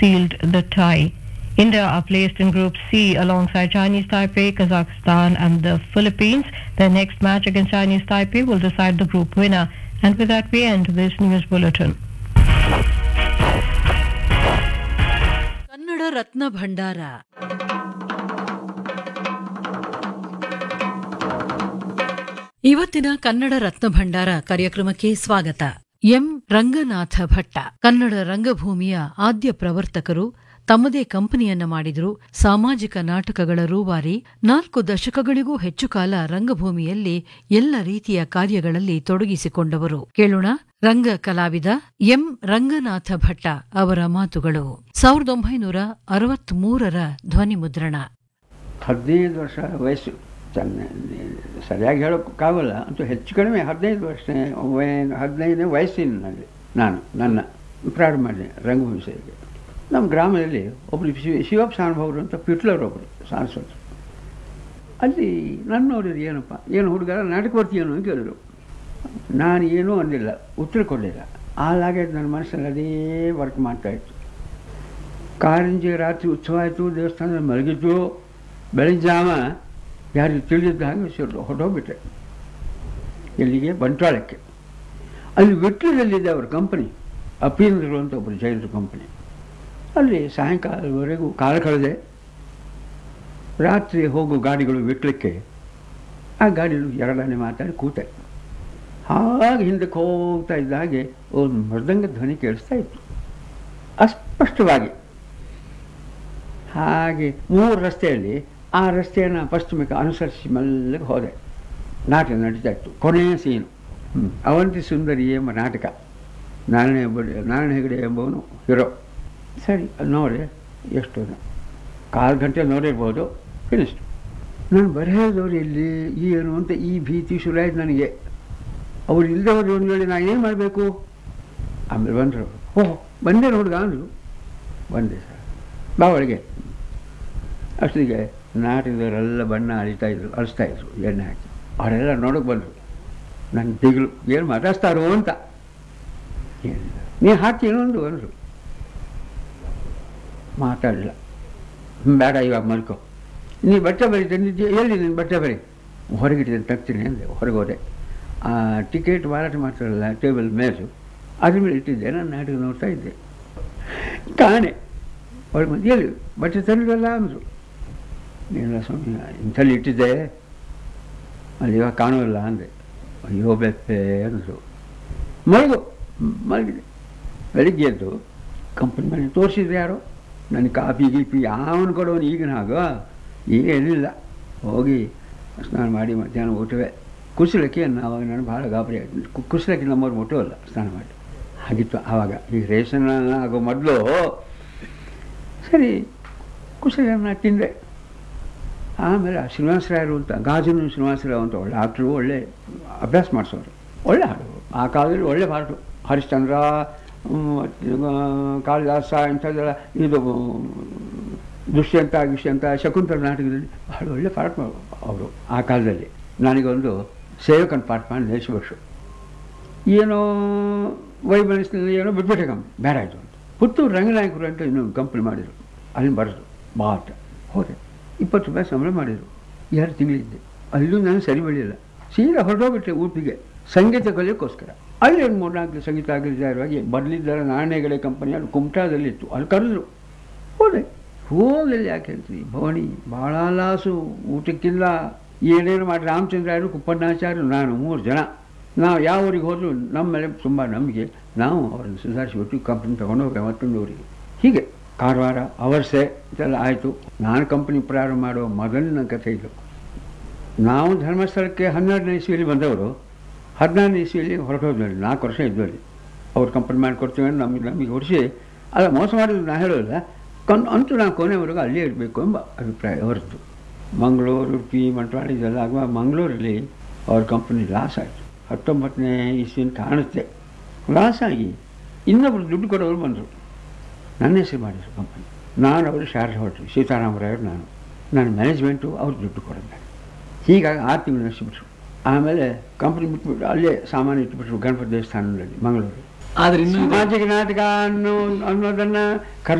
sealed the tie. India are placed in Group C alongside Chinese Taipei, Kazakhstan and the Philippines. Their next match against Chinese Taipei will decide the group winner. And with that we end this news bulletin. Kannada ರತ್ನ ಭಂಡಾರ ಇವತ್ತಿನ ಕನ್ನಡ ರತ್ನ ಭಂಡಾರ ಕಾರ್ಯಕ್ರಮಕ್ಕೆ ಸ್ವಾಗತ M Ranganatha Bhatta Kannada ರಂಗಭೂಮಿಯ ಆದ್ಯ ಪ್ರವರ್ತಕರು ತಮ್ಮದೇ ಕಂಪನಿಯನ್ನ ಮಾಡಿದ್ರು ಸಾಮಾಜಿಕ ನಾಟಕಗಳ ರೂವಾರಿ ನಾಲ್ಕು ದಶಕಗಳಿಗೂ ಹೆಚ್ಚು ಕಾಲ ರಂಗಭೂಮಿಯಲ್ಲಿ ಎಲ್ಲ ರೀತಿಯ ಕಾರ್ಯಗಳಲ್ಲಿ ತೊಡಗಿಸಿಕೊಂಡವರು ಕೇಳೋಣ ರಂಗ ಕಲಾವಿದ ಎಂ ರಂಗನಾಥ ಭಟ್ಟ ಅವರ ಮಾತುಗಳು ಸಾವಿರದ ಒಂಬೈನೂರ ಅರವತ್ಮೂರರ ಧ್ವನಿ ಮುದ್ರಣ ಹದಿನೈದು ವರ್ಷ ವಯಸ್ಸು ಚೆನ್ನ ಸರಿಯಾಗಿ ಹೇಳೋಕ್ಕಾಗಲ್ಲ ಅಂತೂ ಹೆಚ್ಚು ಕಡಿಮೆ ಹದಿನೈದು ವರ್ಷ ವಯ- ಹದಿನೈದನೇ ವಯಸ್ಸಿನಲ್ಲಿ ನಾನು ನನ್ನ ಪ್ರಾರಂಭ ಮಾಡಿದೆ ರಂಗಭೂಮಿ ಸೇವೆಗೆ ನಮ್ಮ ಗ್ರಾಮದಲ್ಲಿ ಒಬ್ಬರು ಶಿವ ಶಿವಪ್ಪ ಸಾನುಭವರು ಅಂತ ಪಿಟ್ಲರ್ ಒಬ್ಬರು ಸಾಂಸ್ಕೃತ ಅಲ್ಲಿ ನನ್ನ ನೋಡಿದ್ರು ಏನಪ್ಪ ಏನು ಹುಡುಗ ನಾಟಕ ಬರ್ತೀಯೇನು ಅಂತ ಕೇಳಿದ್ರು ನಾನು ಏನೂ ಅಂದಿಲ್ಲ ಉತ್ತರ ಕೊಡಲಿಲ್ಲ ಹಾಲಾಗೆ ನನ್ನ ಮನಸ್ಸಲ್ಲಿ ಅದೇ ವರ್ಕ್ ಮಾಡ್ತಾಯಿತ್ತು ಕಾರಂಜಿ ರಾತ್ರಿ ಉತ್ಸವ ಆಯಿತು ದೇವಸ್ಥಾನದಲ್ಲಿ ಮಲಗಿದ್ದು ಬೆಳಗ್ಗೆ ಜಾವ ಯಾರಿಗೂ ತಿಳಿದಿದ್ದ ಹಾಗೆ ಸುರು ಹೊರಟೋಗ್ಬಿಟ್ಟೆ ಇಲ್ಲಿಗೆ ಬಂಟ್ವಾಳಕ್ಕೆ ಅಲ್ಲಿ ವಿಟ್ಲದಲ್ಲಿದೆ ಅವ್ರ ಕಂಪನಿ ಅಪೀಂದ್ರರು ಅಂತ ಒಬ್ಬರು ಜೈನರ ಕಂಪನಿ ಅಲ್ಲಿ ಸಾಯಂಕಾಲವರೆಗೂ ಕಾಲ ಕಳೆದೆ ರಾತ್ರಿ ಹೋಗೋ ಗಾಡಿಗಳು ವಿಟ್ಲಕ್ಕೆ ಆ ಗಾಡಿಗಳು ಎರಡನೇ ಮಾತಾಡಿ ಕೂತೆ ಹಾಗೆ ಹಿಂದಕ್ಕೆ ಹೋಗ್ತಾ ಇದ್ದ ಹಾಗೆ ಒಂದು ಮೃದಂಗ ಧ್ವನಿ ಕೇಳಿಸ್ತಾ ಇತ್ತು ಅಸ್ಪಷ್ಟವಾಗಿ ಹಾಗೆ ಮೂರು ರಸ್ತೆಯಲ್ಲಿ ಆ ರಸ್ತೆಯನ್ನು ಪಶ್ಚಿಮಕ್ಕೆ ಅನುಸರಿಸಿ ಮೆಲ್ಲಗೆ ಹೋದೆ ನಾಟಕ ನಡೀತಾ ಇತ್ತು ಕೊನೆಯ ಸೀನು ಅವಂತಿ ಸುಂದರಿ ಎಂಬ ನಾಟಕ ನಾರಾಯಣ ಹೆಗ್ಗಡೆ ನಾರಾಯಣ ಹೆಗಡೆ ಎಂಬವನು ಹೀರೋ ಸರಿ ಅದು ನೋಡಿ ಎಷ್ಟು ಕಾಲು ಗಂಟೆ ನೋಡಿರ್ಬೋದು ಫಿನಿಸ್ಟ್ ನಾನು ಬರೆಯೋದವ್ರು ಎಲ್ಲಿ ಏನು ಅಂತ ಈ ಭೀತಿ ಶುರುವಾಯ್ತು ನನಗೆ ಅವ್ರು ಇಲ್ಲದವ್ರು ಒಂದು ವೇಳೆ ನಾನು ಏನು ಮಾಡಬೇಕು ಆಮೇಲೆ ಬಂದರು ಓಹ್ ಬಂದೆ ಹುಡುಗ ಅಂದರು ಬಂದೆ ಸರ್ ಬಾ ಒಳಗೆ ಅಷ್ಟೊತ್ತಿಗೆ ನಾಟಕದವರೆಲ್ಲ ಬಣ್ಣ ಅಳಿತಾ ಇದ್ರು ಅಳಿಸ್ತಾ ಇದ್ರು ಎಣ್ಣೆ ಹಾಕಿ ಅವರೆಲ್ಲ ನೋಡೋಕೆ ಬಂದರು ನನ್ನ ದಿಗ್ಲು ಏನು ಮಾತಾಡ್ತಾರೋ ಅಂತ ಏನಿಲ್ಲ ನೀನು ಹಾಕ್ತೀನೋ ಒಂದು ಅಂದರು ಮಾತಾಡಲಿಲ್ಲ ಬೇಡ ಇವಾಗ ಮಲ್ಕೋ ನೀ ಬಟ್ಟೆ ಬರಿ ತಂದಿದ್ದೀಯ ಎಲ್ಲಿ ನೀನು ಬಟ್ಟೆ ಬರಿ ಹೊರಗಿಟ್ಟಿದ್ದೀನಿ ತಗ್ತೀನಿ ಅಂದೆ ಹೊರಗೆ ಹೋದೆ ಆ ಟಿಕೆಟ್ ಮಾರಾಟ ಮಾಡ್ತಾರಲ್ಲ ಟೇಬಲ್ ಮೇಜು ಅದ್ರ ಮೇಲೆ ಇಟ್ಟಿದ್ದೆ ನಾನು ನಾಟಕ ನೋಡ್ತಾ ಇದ್ದೆ ಕಾಣೆ ಅವ್ರು ಬಂದು ಎಲ್ಲಿ ಬಟ್ಟೆ ತಂದಿರಲ್ಲ ಅಂದರು ನೀನು ಸ್ವಾಮಿ ಇಂಥಲ್ಲಿ ಇಟ್ಟಿದ್ದೆ ಅಲ್ಲಿ ಇವಾಗ ಕಾಣೋಲ್ಲ ಅಂದೆ ಅಯ್ಯೋ ಬೆಪ್ಪೆ ಅಂದರು ಮಲಗು ಮಲಗಿದೆ ಬೆಳಿಗ್ಗೆ ಎದ್ದು ಕಂಪನಿ ಮೇಲೆ ತೋರಿಸಿದ್ರೆ ಯಾರು ನನಗೆ ಕಾಫಿ ಗೀಪಿ ಯಾವನು ಕೊಡೋನು ಈಗಿನ ಹಾಗ ಈಗ ಏನಿಲ್ಲ ಹೋಗಿ ಸ್ನಾನ ಮಾಡಿ ಮಧ್ಯಾಹ್ನ ಊಟವೇ ಕುಶಲಕ್ಕೆ ಆವಾಗ ನಾನು ಭಾಳ ಗಾಬರಿ ಆಯ್ತು ಕು- ಕುಶಲಕ್ಕೆ ನಮ್ಮವ್ರು ಮುಟ್ಟೋಲ್ಲ ಸ್ನಾನ ಮಾಡಿ ಹಾಗಿತ್ತು ಆವಾಗ ಈ ರೇಷನ್ ಆಗೋ ಮೊದಲು ಸರಿ ಕುಶಲನ್ನ ತಿಂದೆ ಆಮೇಲೆ ಆ ಶ್ರೀನಿವಾಸರಾಯರು ಅಂತ ಗಾಜನು ಶ್ರೀನಿವಾಸರಾವ್ ಅಂತ ಒಳ್ಳೆ ಆಕ್ಟ್ರು ಒಳ್ಳೆ ಅಭ್ಯಾಸ ಮಾಡಿಸೋರು ಒಳ್ಳೆ ಹಾಡು ಆ ಕಾಲದಲ್ಲಿ ಒಳ್ಳೆ ಹಾಡು ಹರಿಶ್ಚಂದ್ರ ಹ್ಮ್, ಆ, ಕಾಳಿದಾಸ ಇಂಥದ್ದೆಲ್ಲ ಇದು ದುಷ್ಯಂತ ಗಿಷ್ಯಂತ ಶಕುಂತಲ ನಾಟಕದಲ್ಲಿ ಬಹಳ ಒಳ್ಳೆ ಪಾಠ ಅವರು ಆ ಕಾಲದಲ್ಲಿ ನನಗೊಂದು ಸೇವಕನ ಪಾಠ ಮಾಡಿ ನಿಲ್ಲಿಸ್ಬೇಕು ಏನೋ ವೈಬಲಿಸ್ನಲ್ಲಿ ಏನೋ ಬಿಟ್ಬಿಟ್ಟೆ ಕಂಪ್ನಿ ಬೇಡ ಆಯಿತು ಅಂತ ಪುತ್ತೂರು ರಂಗನಾಯಕರು ಅಂತ ಇನ್ನೊಂದು ಕಂಪ್ನಿ ಮಾಡಿದರು ಅಲ್ಲಿ ಬರೆದು ಬಾಟ ಹೋದೆ ಇಪ್ಪತ್ತು ರೂಪಾಯಿ ಸಂಬಳ ಮಾಡಿದರು ಎರಡು ತಿಂಗಳಿದ್ದೆ ಅಲ್ಲೂ ನಾನು ಸರಿ ಬೆಳೆಯಲ್ಲ ಸೀದಾ ಹೊರಟೋಗ್ಬಿಟ್ಟೆ ಊಟಿಗೆ ಸಂಗೀತ ಕಲಿಯೋಕ್ಕೋಸ್ಕರ ಅಲ್ಲಿ ಒಂದು ಮೂರ್ನಾಲ್ಕು ಸಂಗೀತ ಆಗಿದ್ದಾರವಾಗಿ ಬರಲಿದ್ದಾರೆ ನಾಣ್ಯಗಳೇ ಕಂಪನಿ ಅಲ್ಲಿ ಕುಮಟಾದಲ್ಲಿತ್ತು ಅಲ್ಲಿ ಕರೆದ್ರು ಹೋದೆ ಹೋಗಲಿ ಯಾಕೆ ಹೇಳ್ತೀವಿ ಭವನಿ ಭಾಳ ಲಾಸು ಊಟಕ್ಕಿಲ್ಲ ಏನೇನು ಮಾಡಿ ರಾಮಚಂದ್ರಾಯರು ಕುಪ್ಪಣ್ಣಾಚಾರ್ಯರು ನಾನು ಮೂರು ಜನ ನಾವು ಯಾವ ಊರಿಗೆ ಹೋದರೂ ನಮ್ಮ ಮೇಲೆ ತುಂಬ ನಂಬಿಕೆ ನಾವು ಅವರನ್ನು ಸುಧಾರಿಸಿಬಿಟ್ಟು ಕಂಪ್ನಿ ತೊಗೊಂಡು ಹೋಗಿ ಮತ್ತೊಂದು ಊರಿಗೆ ಹೀಗೆ ಕಾರವಾರ ಅವರ್ಸೆ ಇದೆಲ್ಲ ಆಯಿತು ನಾನು ಕಂಪ್ನಿ ಪ್ರಾರಂಭ ಮಾಡುವ ಮೊದಲಿನ ಕಥೆ ಇದು ನಾವು ಧರ್ಮಸ್ಥಳಕ್ಕೆ ಹನ್ನೆರಡನೇ ಇಸ್ವಿಯಲ್ಲಿ ಬಂದವರು ಹದಿನಾರನೇ ಇಸ್ವಿಯಲ್ಲಿ ಹೊರಟೋದ್ವಿ ನಾಲ್ಕು ವರ್ಷ ಇದ್ವಲ್ಲಿ ಅವ್ರು ಕಂಪ್ನಿ ಮಾಡಿಕೊಡ್ತೀವಿ ಅಂತ ನಮಗೆ ನಮಗೆ ಹೊಡಿಸಿ ಅಲ್ಲ ಮೋಸ ಮಾಡಿದ್ರು ನಾ ಹೇಳೋಲ್ಲ ಕನ್ ಅಂತೂ ನಾವು ಕೊನೆವರೆಗೂ ಅಲ್ಲೇ ಇರಬೇಕು ಎಂಬ ಅಭಿಪ್ರಾಯ ಹೊರತು ಮಂಗಳೂರು ಉಡುಪಿ ಬಂಟ್ವಾಳ ಇದೆಲ್ಲ ಆಗುವಾಗ ಮಂಗಳೂರಲ್ಲಿ ಅವ್ರ ಕಂಪನಿ ಲಾಸ್ ಆಯಿತು ಹತ್ತೊಂಬತ್ತನೇ ಇಸ್ವಿನ ಕಾಣುತ್ತೆ ಲಾಸ್ ಆಗಿ ಇನ್ನೊಬ್ರು ದುಡ್ಡು ಕೊಡೋರು ಬಂದರು ನನ್ನ ಹೆಸರು ಮಾಡಿದ್ರು ಕಂಪನಿ ನಾನು ಅವರು ಶಾರ್ಜ್ ಹೊರಟು ಸೀತಾರಾಮರಾಯರು ನಾನು ನನ್ನ ಮ್ಯಾನೇಜ್ಮೆಂಟು ಅವ್ರು ದುಡ್ಡು ಕೊಡೋದು ಹೀಗಾಗಿ ಆರು ತಿಂಗಳು ನಡೆಸಿಬಿಟ್ರು ಆಮೇಲೆ ಕಂಪ್ನಿ ಬಿಟ್ಬಿಟ್ಟು ಅಲ್ಲೇ ಸಾಮಾನು ಇಟ್ಬಿಟ್ರು ಗಣಪತಿ ದೇವಸ್ಥಾನದಲ್ಲಿ ಮಂಗಳೂರು ಆದ್ರೆ ಇನ್ನು ಸಾಮಾಜಿಕ ನಾಟಕ ಅನ್ನೋ ಅನ್ನೋದನ್ನು